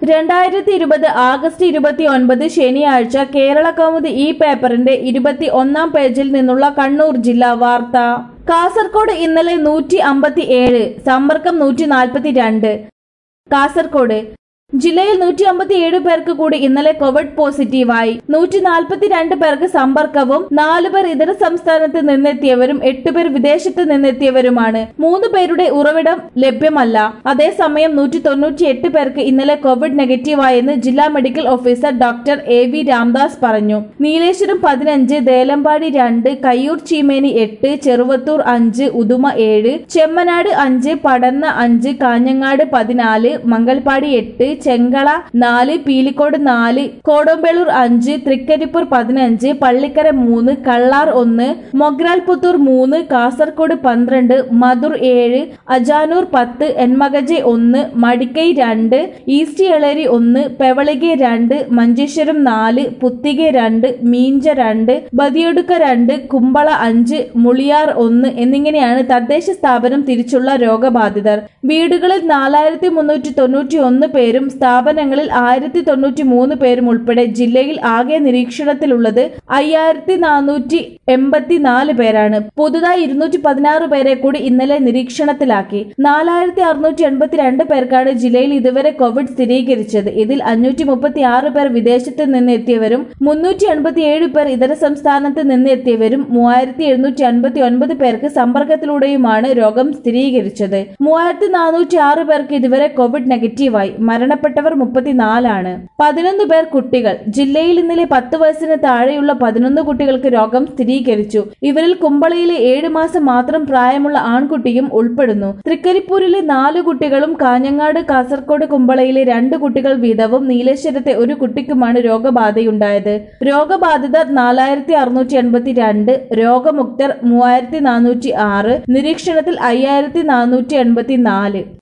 രണ്ടായിരത്തി ഇരുപത് ആഗസ്റ്റ് ഇരുപത്തി ഒൻപത് ശനിയാഴ്ച കേരള കൗമുദി ഈ പേപ്പറിന്റെ ഇരുപത്തി ഒന്നാം പേജിൽ നിന്നുള്ള കണ്ണൂർ ജില്ലാ വാർത്ത കാസർകോട് ഇന്നലെ നൂറ്റി അമ്പത്തി ഏഴ് സമ്പർക്കം നൂറ്റി നാൽപ്പത്തി രണ്ട് കാസർകോട് ജില്ലയിൽ നൂറ്റി അമ്പത്തി ഏഴ് പേർക്ക് കൂടി ഇന്നലെ കോവിഡ് പോസിറ്റീവായി നൂറ്റി നാൽപ്പത്തി രണ്ട് പേർക്ക് സമ്പർക്കവും നാലു പേർ ഇതര സംസ്ഥാനത്ത് നിന്നെത്തിയവരും എട്ടുപേർ വിദേശത്ത് നിന്നെത്തിയവരുമാണ് മൂന്ന് പേരുടെ ഉറവിടം ലഭ്യമല്ല അതേസമയം നൂറ്റി തൊണ്ണൂറ്റി എട്ട് പേർക്ക് ഇന്നലെ കോവിഡ് നെഗറ്റീവായെന്ന് ജില്ലാ medical officer doctor A V Ramdas പറഞ്ഞു നീലേശ്വരം പതിനഞ്ച് ദേലമ്പാടി രണ്ട് കയ്യൂർ ചീമേനി എട്ട് ചെറുവത്തൂർ അഞ്ച് ഉദുമ ഏഴ് ചെമ്മനാട് അഞ്ച് പടന്ന അഞ്ച് കാഞ്ഞങ്ങാട് പതിനാല് മംഗൽപാടി എട്ട് ചെങ്കള നാല് പീലിക്കോട് നാല് കോടമ്പേളൂർ അഞ്ച് തൃക്കരിപ്പൂർ പതിനഞ്ച് പള്ളിക്കര മൂന്ന് കള്ളാർ ഒന്ന് മൊഗ്രാൽപുത്തൂർ മൂന്ന് കാസർഗോഡ് പന്ത്രണ്ട് മധുർ ഏഴ് അജാനൂർ പത്ത് എൻമകജെ ഒന്ന് മടിക്കൈ രണ്ട് ഈസ്റ്റ് എളേരി ഒന്ന് പെവളികെ രണ്ട് മഞ്ചേശ്വരം നാല് പുത്തികെ രണ്ട് മീഞ്ച രണ്ട് ബദിയൊടുക്ക രണ്ട് കുമ്പള അഞ്ച് മുളിയാർ ഒന്ന് എന്നിങ്ങനെയാണ് തദ്ദേശ സ്ഥാപനം തിരിച്ചുള്ള രോഗബാധിതർ വീടുകളിൽ നാലായിരത്തി മുന്നൂറ്റി തൊണ്ണൂറ്റി ഒന്ന് പേരും സ്ഥാപനങ്ങളിൽ ആയിരത്തി തൊണ്ണൂറ്റി മൂന്ന് പേരും ഉൾപ്പെടെ ജില്ലയിൽ ആകെ നിരീക്ഷണത്തിലുള്ളത് അയ്യായിരത്തി നാനൂറ്റി എൺപത്തി നാല് പേരാണ് പുതുതായി ഇരുന്നൂറ്റി പതിനാറ് പേരെ കൂടി ഇന്നലെ നിരീക്ഷണത്തിലാക്കി നാലായിരത്തി അറുന്നൂറ്റി എൺപത്തി രണ്ട് പേർക്കാണ് ജില്ലയിൽ ഇതുവരെ കോവിഡ് സ്ഥിരീകരിച്ചത് ഇതിൽ അഞ്ഞൂറ്റി മുപ്പത്തി ആറ് പേർ വിദേശത്ത് നിന്ന് എത്തിയവരും മുന്നൂറ്റി എൺപത്തി ഏഴ് പേർ ഇതര സംസ്ഥാനത്ത് നിന്ന് എത്തിയവരും മൂവായിരത്തി എഴുന്നൂറ്റി അൻപത്തി ഒൻപത് പേർക്ക് സമ്പർക്കത്തിലൂടെയുമാണ് രോഗം സ്ഥിരീകരിച്ചത് മൂവായിരത്തി നാനൂറ്റി ആറ് പേർക്ക് ഇതുവരെ കോവിഡ് നെഗറ്റീവായി മരണപ്പെട്ടവർ മുപ്പത്തിനാലാണ് പതിനൊന്ന് പേർ കുട്ടികൾ ജില്ലയിൽ ഇന്നലെ പത്ത് വയസ്സിന് താഴെയുള്ള പതിനൊന്ന് കുട്ടികൾക്ക് രോഗം സ്ഥിരീകരിച്ചു ഇവരിൽ കുമ്പളയിലെ ഏഴ് മാസം മാത്രം പ്രായമുള്ള ആൺകുട്ടിയും ഉൾപ്പെടുന്നു തൃക്കരിപ്പൂരിലെ നാല് കുട്ടികളും കാഞ്ഞങ്ങാട് കാസർഗോഡ് കുമ്പളയിലെ രണ്ട് കുട്ടികൾ വീതവും നീലേശ്വരത്തെ ഒരു കുട്ടിക്കുമാണ് രോഗബാധയുണ്ടായത് രോഗബാധിതർ നാലായിരത്തി അറുന്നൂറ്റി എൺപത്തി രണ്ട് രോഗമുക്തർ മൂവായിരത്തി നാനൂറ്റി ആറ് നിരീക്ഷണത്തിൽ അയ്യായിരത്തി നാനൂറ്റി എൺപത്തി നാല്